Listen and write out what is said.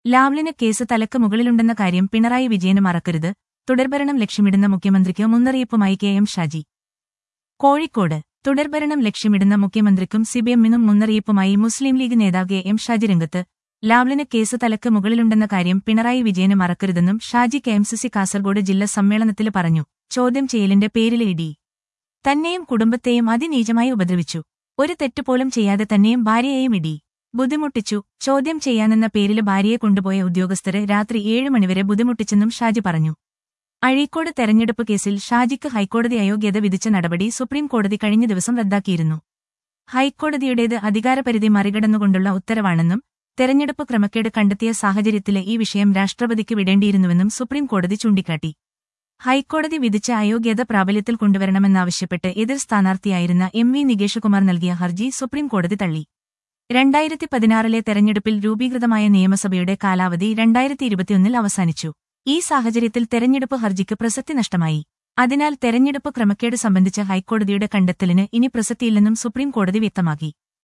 Lavalin case തലക്ക് മുകളിലുണ്ടെന്ന കാര്യം പിണറായി വിജയന് മറക്കരുത് തുടർഭരണം ലക്ഷ്യമിടുന്ന മുഖ്യമന്ത്രിക്ക് മുന്നറിയിപ്പുമായി കെ എം ഷാജി കോഴിക്കോട് തുടർഭരണം ലക്ഷ്യമിടുന്ന മുഖ്യമന്ത്രിക്കും സിബിഎമ്മിനും മുന്നറിയിപ്പുമായി മുസ്ലിം ലീഗ് നേതാവ് കെ എം ഷാജി രംഗത്ത് ലാവ്ലിന് കേസ് തലക്ക് മുകളിലുണ്ടെന്ന കാര്യം പിണറായി വിജയന് മറക്കരുതെന്നും Shaji K M C C Kasaragod ജില്ലാ സമ്മേളനത്തിൽ പറഞ്ഞു ചോദ്യം ചെയ്യലിന്റെ പേരിൽ ഇടി തന്നെയും കുടുംബത്തെയും അതിനീചമായി ഉപദ്രവിച്ചു ഒരു തെറ്റുപോലും ചെയ്യാതെ തന്നെയും ഭാര്യയെയും ഇടി ബുദ്ധിമുട്ടിച്ചു ചോദ്യം ചെയ്യാനെന്ന പേരിൽ ഭാര്യയെ കൊണ്ടുപോയ ഉദ്യോഗസ്ഥരെ രാത്രി ഏഴ് മണിവരെ ബുദ്ധിമുട്ടിച്ചെന്നും ഷാജി പറഞ്ഞു അഴീക്കോട് തെരഞ്ഞെടുപ്പ് കേസിൽ ഷാജിക്ക് ഹൈക്കോടതി അയോഗ്യത വിധിച്ച നടപടി സുപ്രീം കോടതി കഴിഞ്ഞ ദിവസം റദ്ദാക്കിയിരുന്നു ഹൈക്കോടതിയുടേത് അധികാരപരിധി മറികടന്നുകൊണ്ടുള്ള ഉത്തരവാണെന്നും തെരഞ്ഞെടുപ്പ് ക്രമക്കേട് കണ്ടെത്തിയ സാഹചര്യത്തിലെ ഈ വിഷയം രാഷ്ട്രപതിക്ക് വിടേണ്ടിയിരുന്നുവെന്നും സുപ്രീം കോടതി ചൂണ്ടിക്കാട്ടി ഹൈക്കോടതി വിധിച്ച അയോഗ്യത പ്രാബല്യത്തിൽ കൊണ്ടുവരണമെന്നാവശ്യപ്പെട്ട് എതിർ സ്ഥാനാർത്ഥിയായിരുന്ന എം വി നികേഷകുമാർ നൽകിയ ഹർജി സുപ്രീം കോടതി തള്ളി രണ്ടായിരത്തി പതിനാറിലെ തെരഞ്ഞെടുപ്പിൽ രൂപീകൃതമായ നിയമസഭയുടെ കാലാവധി രണ്ടായിരത്തി ഇരുപത്തിയൊന്നിൽ അവസാനിച്ചു ഈ സാഹചര്യത്തിൽ തെരഞ്ഞെടുപ്പ് ഹർജിക്ക് പ്രസക്തി നഷ്ടമായി അതിനാൽ തെരഞ്ഞെടുപ്പ് ക്രമക്കേട് സംബന്ധിച്ച ഹൈക്കോടതിയുടെ കണ്ടെത്തലിന് ഇനി പ്രസക്തിയില്ലെന്നും സുപ്രീം കോടതി വ്യക്തമാക്കി